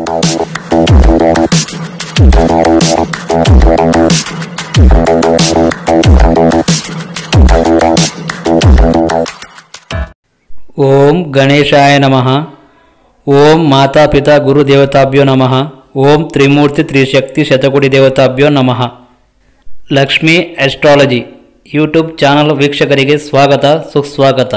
ಓಂ ಗಣೇಶಾಯ ನಮಃ ಓಂ ಮಾತಾಪಿತಾ ಗುರುದೇವತಾಭ್ಯೋ ನಮಃ ಓಂ ತ್ರಿಮೂರ್ತಿ ತ್ರಿಶಕ್ತಿ ಶತಕೋಟಿ ದೇವತಾಭ್ಯೋ ನಮಃ ಲಕ್ಷ್ಮೀ ಆಸ್ಟ್ರಾಲಜಿ ಯೂಟ್ಯೂಬ್ ಚಾನಲ್ ವೀಕ್ಷಕರಿಗೆ ಸ್ವಾಗತ ಸುಸ್ವಾಗತ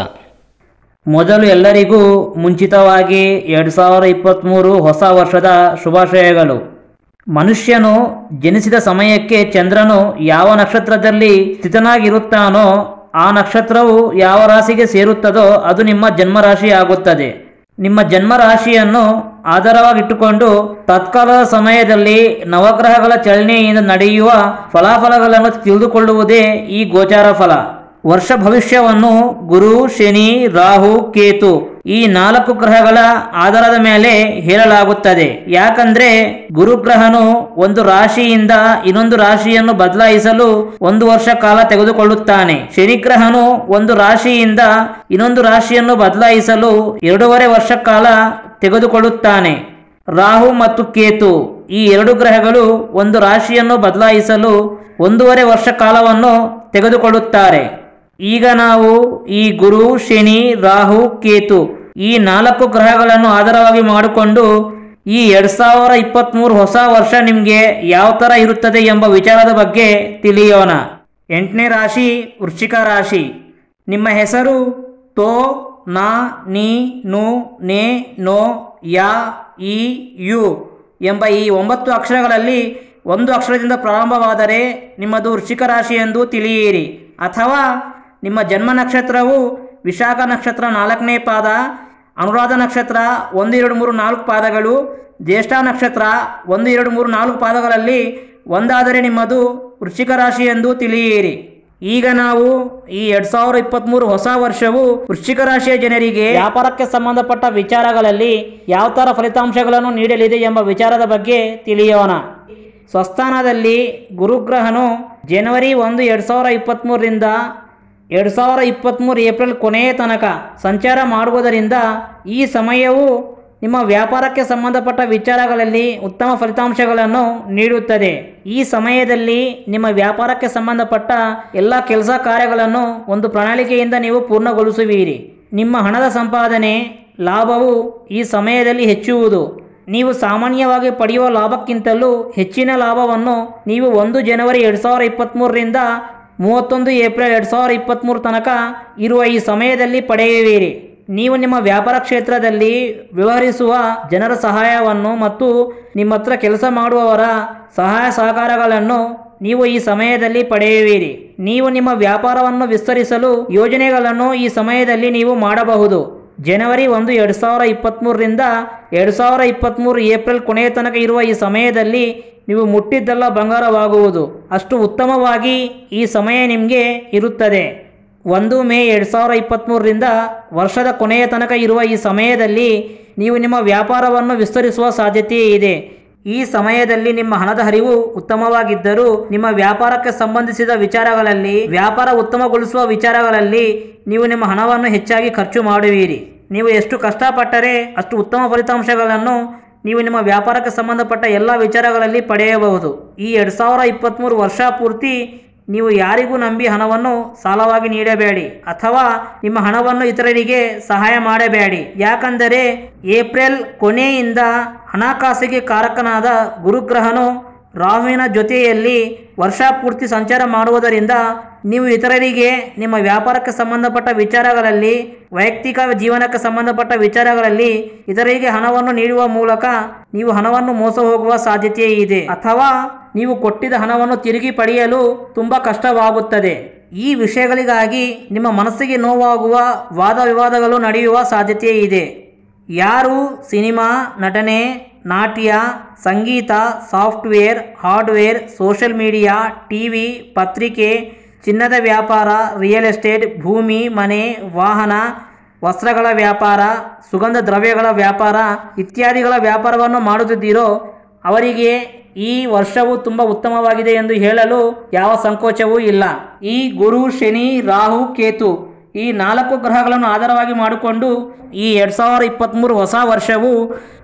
ಮೊದಲು ಎಲ್ಲರಿಗೂ ಮುಂಚಿತವಾಗಿ ಎರಡು ಸಾವಿರ ಇಪ್ಪತ್ತ್ಮೂರು ಹೊಸ ವರ್ಷದ ಶುಭಾಶಯಗಳು ಮನುಷ್ಯನು ಜನಿಸಿದ ಸಮಯಕ್ಕೆ ಚಂದ್ರನು ಯಾವ ನಕ್ಷತ್ರದಲ್ಲಿ ಸ್ಥಿತನಾಗಿರುತ್ತಾನೋ ಆ ನಕ್ಷತ್ರವು ಯಾವ ರಾಶಿಗೆ ಸೇರುತ್ತದೋ ಅದು ನಿಮ್ಮ ಜನ್ಮರಾಶಿ ಆಗುತ್ತದೆ ನಿಮ್ಮ ಜನ್ಮರಾಶಿಯನ್ನು ಆಧಾರವಾಗಿಟ್ಟುಕೊಂಡು ತತ್ಕಾಲದ ಸಮಯದಲ್ಲಿ ನವಗ್ರಹಗಳ ಚಲನೆಯಿಂದ ನಡೆಯುವ ಫಲಾಫಲಗಳನ್ನು ತಿಳಿದುಕೊಳ್ಳುವುದೇ ಈ ಗೋಚಾರ ಫಲ ವರ್ಷ ಭವಿಷ್ಯವನ್ನು ಗುರು ಶನಿ ರಾಹು ಕೇತು ಈ ನಾಲ್ಕು ಗ್ರಹಗಳ ಆಧಾರದ ಮೇಲೆ ಹೇಳಲಾಗುತ್ತದೆ ಯಾಕಂದ್ರೆ ಗುರುಗ್ರಹನು ಒಂದು ರಾಶಿಯಿಂದ ಇನ್ನೊಂದು ರಾಶಿಯನ್ನು ಬದಲಾಯಿಸಲು ಒಂದು ವರ್ಷ ಕಾಲ ತೆಗೆದುಕೊಳ್ಳುತ್ತಾನೆ ಶನಿಗ್ರಹನು ಒಂದು ರಾಶಿಯಿಂದ ಇನ್ನೊಂದು ರಾಶಿಯನ್ನು ಬದಲಾಯಿಸಲು ಎರಡೂವರೆ ವರ್ಷ ಕಾಲ ತೆಗೆದುಕೊಳ್ಳುತ್ತಾನೆ ರಾಹು ಮತ್ತು ಕೇತು ಈ ಎರಡು ಗ್ರಹಗಳು ಒಂದು ರಾಶಿಯನ್ನು ಬದಲಾಯಿಸಲು ಒಂದೂವರೆ ವರ್ಷ ಕಾಲವನ್ನು ತೆಗೆದುಕೊಳ್ಳುತ್ತಾರೆ ಈಗ ನಾವು ಈ ಗುರು ಶನಿ ರಾಹು ಕೇತು ಈ ನಾಲ್ಕು ಗ್ರಹಗಳನ್ನು ಆಧಾರವಾಗಿ ಮಾಡಿಕೊಂಡು ಈ ಎರಡ್ ಸಾವಿರ ಇಪ್ಪತ್ತ್ಮೂರು ಹೊಸ ವರ್ಷ ನಿಮಗೆ ಯಾವ ಥರ ಇರುತ್ತದೆ ಎಂಬ ವಿಚಾರದ ಬಗ್ಗೆ ತಿಳಿಯೋಣ ಎಂಟನೇ ರಾಶಿ ವೃಶ್ಚಿಕ ರಾಶಿ ನಿಮ್ಮ ಹೆಸರು ತೋ ನಾ ನೀ ನು ನೇ ನೋ ಯಾ ಈ ಯು ಎಂಬ ಈ ಒಂಬತ್ತು ಅಕ್ಷರಗಳಲ್ಲಿ ಒಂದು ಅಕ್ಷರದಿಂದ ಪ್ರಾರಂಭವಾದರೆ ನಿಮ್ಮದು ವೃಶ್ಚಿಕ ರಾಶಿ ಎಂದು ತಿಳಿಯಿರಿ ಅಥವಾ ನಿಮ್ಮ ಜನ್ಮ ನಕ್ಷತ್ರವು ವಿಶಾಖ ನಕ್ಷತ್ರ ನಾಲ್ಕನೇ ಪಾದ ಅನುರಾಧ ನಕ್ಷತ್ರ ಒಂದು ಎರಡು ಮೂರು ನಾಲ್ಕು ಪಾದಗಳು ಜ್ಯೇಷ್ಠ ನಕ್ಷತ್ರ ಒಂದು ಎರಡು ಮೂರು ನಾಲ್ಕು ಪಾದಗಳಲ್ಲಿ ಒಂದಾದರೆ ನಿಮ್ಮದು ವೃಶ್ಚಿಕ ರಾಶಿ ಎಂದು ತಿಳಿಯಿರಿ ಈಗ ನಾವು ಈ ಎರಡ್ ಸಾವಿರ ಇಪ್ಪತ್ತ್ಮೂರು ಹೊಸ ವರ್ಷವು ವೃಶ್ಚಿಕ ರಾಶಿಯ ಜನರಿಗೆ ವ್ಯಾಪಾರಕ್ಕೆ ಸಂಬಂಧಪಟ್ಟ ವಿಚಾರಗಳಲ್ಲಿ ಯಾವ ಥರ ಫಲಿತಾಂಶಗಳನ್ನು ನೀಡಲಿದೆ ಎಂಬ ವಿಚಾರದ ಬಗ್ಗೆ ತಿಳಿಯೋಣ ಸ್ವಸ್ಥಾನದಲ್ಲಿ ಗುರುಗ್ರಹನು ಜನವರಿ ಒಂದು ಎರಡು ಸಾವಿರ ಇಪ್ಪತ್ತ್ಮೂರರಿಂದ ಎರಡು ಸಾವಿರ ಇಪ್ಪತ್ತ್ಮೂರು ಏಪ್ರಿಲ್ ಕೊನೆಯ ತನಕ ಸಂಚಾರ ಮಾಡುವುದರಿಂದ ಈ ಸಮಯವು ನಿಮ್ಮ ವ್ಯಾಪಾರಕ್ಕೆ ಸಂಬಂಧಪಟ್ಟ ವಿಚಾರಗಳಲ್ಲಿ ಉತ್ತಮ ಫಲಿತಾಂಶಗಳನ್ನು ನೀಡುತ್ತದೆ ಈ ಸಮಯದಲ್ಲಿ ನಿಮ್ಮ ವ್ಯಾಪಾರಕ್ಕೆ ಸಂಬಂಧಪಟ್ಟ ಎಲ್ಲ ಕೆಲಸ ಕಾರ್ಯಗಳನ್ನು ಒಂದು ಪ್ರಣಾಳಿಕೆಯಿಂದ ನೀವು ಪೂರ್ಣಗೊಳಿಸುವಿರಿ ನಿಮ್ಮ ಹಣದ ಸಂಪಾದನೆ ಲಾಭವು ಈ ಸಮಯದಲ್ಲಿ ಹೆಚ್ಚುವುದು ನೀವು ಸಾಮಾನ್ಯವಾಗಿ ಪಡೆಯುವ ಲಾಭಕ್ಕಿಂತಲೂ ಹೆಚ್ಚಿನ ಲಾಭವನ್ನು ನೀವು ಒಂದು ಜನವರಿ ಎರಡು ಸಾವಿರ ಇಪ್ಪತ್ತ್ಮೂರರಿಂದ ಮೂವತ್ತೊಂದು ಏಪ್ರಿಲ್ ಎರಡು ಸಾವಿರ ಇಪ್ಪತ್ತ್ಮೂರು ತನಕ ಇರುವ ಈ ಸಮಯದಲ್ಲಿ ಪಡೆಯುವಿರಿ ನೀವು ನಿಮ್ಮ ವ್ಯಾಪಾರ ಕ್ಷೇತ್ರದಲ್ಲಿ ವ್ಯವಹರಿಸುವ ಜನರ ಸಹಾಯವನ್ನು ಮತ್ತು ನಿಮ್ಮ ಹತ್ರ ಕೆಲಸ ಮಾಡುವವರ ಸಹಾಯ ಸಹಕಾರಗಳನ್ನು ನೀವು ಈ ಸಮಯದಲ್ಲಿ ಪಡೆಯುವಿರಿ ನೀವು ನಿಮ್ಮ ವ್ಯಾಪಾರವನ್ನು ವಿಸ್ತರಿಸಲು ಯೋಜನೆಗಳನ್ನು ಈ ಸಮಯದಲ್ಲಿ ನೀವು ಮಾಡಬಹುದು ಜನವರಿ ಒಂದು ಎರಡು ಸಾವಿರ ಇಪ್ಪತ್ತ್ಮೂರರಿಂದ ಎರಡು ಸಾವಿರ ಇಪ್ಪತ್ತ್ಮೂರು ಏಪ್ರಿಲ್ ಕೊನೆಯ ತನಕ ಇರುವ ಈ ಸಮಯದಲ್ಲಿ ನೀವು ಮುಟ್ಟಿದ್ದೆಲ್ಲ ಬಂಗಾರವಾಗುವುದು ಅಷ್ಟು ಉತ್ತಮವಾಗಿ ಈ ಸಮಯ ನಿಮಗೆ ಇರುತ್ತದೆ ಒಂದು ಮೇ ಎರಡು ಸಾವಿರ ಇಪ್ಪತ್ತ್ಮೂರರಿಂದ ವರ್ಷದ ಕೊನೆಯ ತನಕ ಇರುವ ಈ ಸಮಯದಲ್ಲಿ ನೀವು ನಿಮ್ಮ ವ್ಯಾಪಾರವನ್ನು ವಿಸ್ತರಿಸುವ ಸಾಧ್ಯತೆ ಇದೆ ಈ ಸಮಯದಲ್ಲಿ ನಿಮ್ಮ ಹಣದ ಹರಿವು ಉತ್ತಮವಾಗಿದ್ದರೂ ನಿಮ್ಮ ವ್ಯಾಪಾರಕ್ಕೆ ಸಂಬಂಧಿಸಿದ ವಿಚಾರಗಳಲ್ಲಿ ವ್ಯಾಪಾರ ಉತ್ತಮಗೊಳಿಸುವ ವಿಚಾರಗಳಲ್ಲಿ ನೀವು ನಿಮ್ಮ ಹಣವನ್ನು ಹೆಚ್ಚಾಗಿ ಖರ್ಚು ಮಾಡುವಿರಿ ನೀವು ಎಷ್ಟು ಕಷ್ಟಪಟ್ಟರೆ ಅಷ್ಟು ಉತ್ತಮ ಫಲಿತಾಂಶಗಳನ್ನು ನೀವು ನಿಮ್ಮ ವ್ಯಾಪಾರಕ್ಕೆ ಸಂಬಂಧಪಟ್ಟ ಎಲ್ಲ ವಿಚಾರಗಳಲ್ಲಿ ಪಡೆಯಬಹುದು ಈ ಎರಡು ಸಾವಿರ ಇಪ್ಪತ್ತ್ಮೂರು ವರ್ಷ ಪೂರ್ತಿ ನೀವು ಯಾರಿಗೂ ನಂಬಿ ಹಣವನ್ನು ಸಾಲವಾಗಿ ನೀಡಬೇಡಿ ಅಥವಾ ನಿಮ್ಮ ಹಣವನ್ನು ಇತರರಿಗೆ ಸಹಾಯ ಮಾಡಬೇಡಿ ಯಾಕಂದರೆ ಏಪ್ರಿಲ್ ಕೊನೆಯಿಂದ ಹಣಕಾಸಿಗೆ ಕಾರಕನಾದ ಗುರುಗ್ರಹನು ರಾಹುವಿನ ಜೊತೆಯಲ್ಲಿ ವರ್ಷ ಪೂರ್ತಿ ಸಂಚಾರ ಮಾಡುವುದರಿಂದ ನೀವು ಇತರರಿಗೆ ನಿಮ್ಮ ವ್ಯಾಪಾರಕ್ಕೆ ಸಂಬಂಧಪಟ್ಟ ವಿಚಾರಗಳಲ್ಲಿ ವೈಯಕ್ತಿಕ ಜೀವನಕ್ಕೆ ಸಂಬಂಧಪಟ್ಟ ವಿಚಾರಗಳಲ್ಲಿ ಇತರರಿಗೆ ಹಣವನ್ನು ನೀಡುವ ಮೂಲಕ ನೀವು ಹಣವನ್ನು ಮೋಸ ಹೋಗುವ ಸಾಧ್ಯತೆ ಇದೆ ಅಥವಾ ನೀವು ಕೊಟ್ಟಿದ್ದ ಹಣವನ್ನು ತಿರುಗಿ ಪಡೆಯಲು ತುಂಬ ಕಷ್ಟವಾಗುತ್ತದೆ ಈ ವಿಷಯಗಳಿಗಾಗಿ ನಿಮ್ಮ ಮನಸ್ಸಿಗೆ ನೋವಾಗುವ ವಾದ ವಿವಾದಗಳು ನಡೆಯುವ ಸಾಧ್ಯತೆ ಇದೆ ಯಾರು ಸಿನಿಮಾ ನಟನೆ ನಾಟ್ಯ ಸಂಗೀತ software hardware social media TV ಪತ್ರಿಕೆ ಚಿನ್ನದ ವ್ಯಾಪಾರ ರಿಯಲ್ ಎಸ್ಟೇಟ್ ಭೂಮಿ ಮನೆ ವಾಹನ ವಸ್ತ್ರಗಳ ವ್ಯಾಪಾರ ಸುಗಂಧ ದ್ರವ್ಯಗಳ ವ್ಯಾಪಾರ ಇತ್ಯಾದಿಗಳ ವ್ಯಾಪಾರವನ್ನು ಮಾಡುತ್ತಿದ್ದೀರೋ ಅವರಿಗೆ ಈ ವರ್ಷವು ತುಂಬ ಉತ್ತಮವಾಗಿದೆ ಎಂದು ಹೇಳಲು ಯಾವ ಸಂಕೋಚವೂ ಇಲ್ಲ ಈ ಗುರು ಶನಿ ರಾಹು ಕೇತು ಈ ನಾಲ್ಕು ಗ್ರಹಗಳನ್ನು ಆಧಾರವಾಗಿ ಮಾಡಿಕೊಂಡು ಈ ಎರಡು ಸಾವಿರ ಇಪ್ಪತ್ತ್ಮೂರು ಹೊಸ ವರ್ಷವು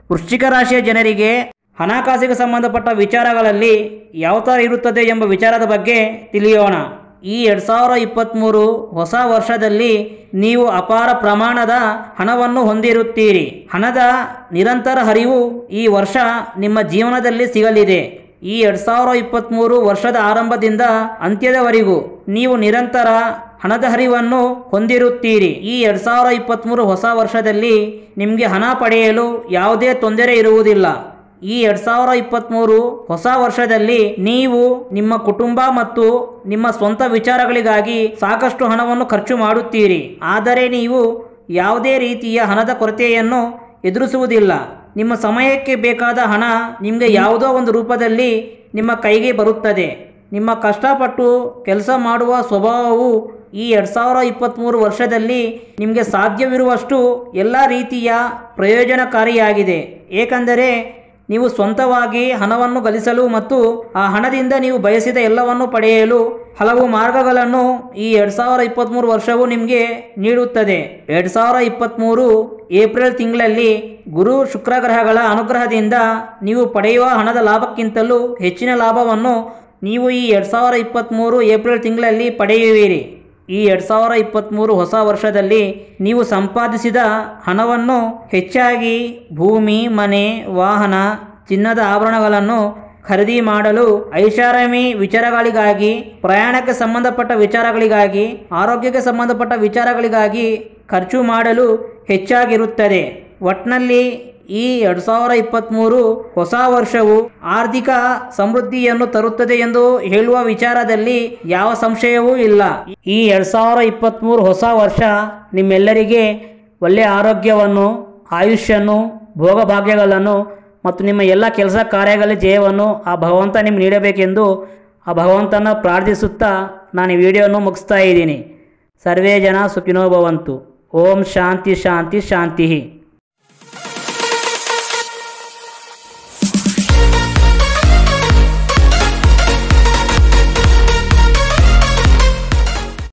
ವೃಶ್ಚಿಕ ರಾಶಿಯ ಜನರಿಗೆ ಹಣಕಾಸಿಗೆ ಸಂಬಂಧಪಟ್ಟ ವಿಚಾರಗಳಲ್ಲಿ ಯಾವ ಥರ ಇರುತ್ತದೆ ಎಂಬ ವಿಚಾರದ ಬಗ್ಗೆ ತಿಳಿಯೋಣ ಈ ಎರಡು ಸಾವಿರ ಇಪ್ಪತ್ತ್ಮೂರು ಹೊಸ ವರ್ಷದಲ್ಲಿ ನೀವು ಅಪಾರ ಪ್ರಮಾಣದ ಹಣವನ್ನು ಹೊಂದಿರುತ್ತೀರಿ ಹಣದ ನಿರಂತರ ಹರಿವು ಈ ವರ್ಷ ನಿಮ್ಮ ಜೀವನದಲ್ಲಿ ಸಿಗಲಿದೆ ಈ ಎರಡು ಸಾವಿರ ಇಪ್ಪತ್ತ್ಮೂರು ವರ್ಷದ ಆರಂಭದಿಂದ ಅಂತ್ಯದವರೆಗೂ ನೀವು ನಿರಂತರ ಹಣದ ಹರಿವನ್ನು ಹೊಂದಿರುತ್ತೀರಿ ಈ ಎರಡು ಸಾವಿರ ಇಪ್ಪತ್ತ್ಮೂರು ಹೊಸ ವರ್ಷದಲ್ಲಿ ನಿಮಗೆ ಹಣ ಪಡೆಯಲು ಯಾವುದೇ ತೊಂದರೆ ಇರುವುದಿಲ್ಲ ಈ ಎರಡು ಸಾವಿರ ಇಪ್ಪತ್ತ್ಮೂರು ಹೊಸ ವರ್ಷದಲ್ಲಿ ನೀವು ನಿಮ್ಮ ಕುಟುಂಬ ಮತ್ತು ನಿಮ್ಮ ಸ್ವಂತ ವಿಚಾರಗಳಿಗಾಗಿ ಸಾಕಷ್ಟು ಹಣವನ್ನು ಖರ್ಚು ಮಾಡುತ್ತೀರಿ ಆದರೆ ನೀವು ಯಾವುದೇ ರೀತಿಯ ಹಣದ ಕೊರತೆಯನ್ನು ಎದುರಿಸುವುದಿಲ್ಲ ನಿಮ್ಮ ಸಮಯಕ್ಕೆ ಬೇಕಾದ ಹಣ ನಿಮಗೆ ಯಾವುದೋ ಒಂದು ರೂಪದಲ್ಲಿ ನಿಮ್ಮ ಕೈಗೆ ಬರುತ್ತದೆ ನಿಮ್ಮ ಕಷ್ಟಪಟ್ಟು ಕೆಲಸ ಮಾಡುವ ಸ್ವಭಾವವು ಈ ಎರಡು ಸಾವಿರ ಇಪ್ಪತ್ತ್ಮೂರು ವರ್ಷದಲ್ಲಿ ನಿಮಗೆ ಸಾಧ್ಯವಿರುವಷ್ಟು ಎಲ್ಲ ರೀತಿಯ ಪ್ರಯೋಜನಕಾರಿಯಾಗಿದೆ ಏಕೆಂದರೆ ನೀವು ಸ್ವಂತವಾಗಿ ಹಣವನ್ನು ಗಳಿಸಲು ಮತ್ತು ಆ ಹಣದಿಂದ ನೀವು ಬಯಸಿದ ಎಲ್ಲವನ್ನು ಪಡೆಯಲು ಹಲವು ಮಾರ್ಗಗಳನ್ನು ಈ ಎರಡು ಸಾವಿರ ಇಪ್ಪತ್ತ್ಮೂರು ವರ್ಷವು ನಿಮಗೆ ನೀಡುತ್ತದೆ ಎರಡು ಸಾವಿರ ಇಪ್ಪತ್ತ್ಮೂರು ಏಪ್ರಿಲ್ ತಿಂಗಳಲ್ಲಿ ಗುರು ಶುಕ್ರ ಗ್ರಹಗಳ ಅನುಗ್ರಹದಿಂದ ನೀವು ಪಡೆಯುವ ಹಣದ ಲಾಭಕ್ಕಿಂತಲೂ ಹೆಚ್ಚಿನ ಲಾಭವನ್ನು ನೀವು ಈ ಎರಡು ಸಾವಿರ ಇಪ್ಪತ್ತ್ಮೂರು ಏಪ್ರಿಲ್ ತಿಂಗಳಲ್ಲಿ ಪಡೆಯುವಿರಿ ಈ ಎರಡು ಸಾವಿರ ಇಪ್ಪತ್ತ್ಮೂರು ಹೊಸ ವರ್ಷದಲ್ಲಿ ನೀವು ಸಂಪಾದಿಸಿದ ಹಣವನ್ನು ಹೆಚ್ಚಾಗಿ ಭೂಮಿ ಮನೆ ವಾಹನ ಚಿನ್ನದ ಆಭರಣಗಳನ್ನು ಖರೀದಿ ಮಾಡಲು ಐಷಾರಾಮಿ ವಿಚಾರಗಳಿಗಾಗಿ ಪ್ರಯಾಣಕ್ಕೆ ಸಂಬಂಧಪಟ್ಟ ವಿಚಾರಗಳಿಗಾಗಿ ಆರೋಗ್ಯಕ್ಕೆ ಸಂಬಂಧಪಟ್ಟ ವಿಚಾರಗಳಿಗಾಗಿ ಖರ್ಚು ಮಾಡಲು ಹೆಚ್ಚಾಗಿರುತ್ತದೆ ಒಟ್ನಲ್ಲಿ ಈ ಎರಡು ಸಾವಿರ ಇಪ್ಪತ್ತ್ಮೂರು ಹೊಸ ವರ್ಷವು ಆರ್ಥಿಕ ಸಮೃದ್ಧಿಯನ್ನು ತರುತ್ತದೆ ಎಂದು ಹೇಳುವ ವಿಚಾರದಲ್ಲಿ ಯಾವ ಸಂಶಯವೂ ಇಲ್ಲ ಈ ಎರಡು ಸಾವಿರ ಇಪ್ಪತ್ತ್ಮೂರು ಹೊಸ ವರ್ಷ ನಿಮ್ಮೆಲ್ಲರಿಗೆ ಒಳ್ಳೆಯ ಆರೋಗ್ಯವನ್ನು ಆಯುಷ್ಯನ್ನು ಭೋಗಭಾಗ್ಯಗಳನ್ನು ಮತ್ತು ನಿಮ್ಮ ಎಲ್ಲ ಕೆಲಸ ಕಾರ್ಯಗಳ ಜಯವನ್ನು ಆ ಭಗವಂತ ನಿಮ್ಗೆ ನೀಡಬೇಕೆಂದು ಆ ಭಗವಂತನ ಪ್ರಾರ್ಥಿಸುತ್ತಾ ನಾನು ಈ ವಿಡಿಯೋವನ್ನು ಮುಗಿಸ್ತಾ ಇದ್ದೀನಿ ಸರ್ವೇ ಜನ ಸುಖಿನೋ ಭವಂತು ಓಂ ಶಾಂತಿ ಶಾಂತಿ ಶಾಂತಿ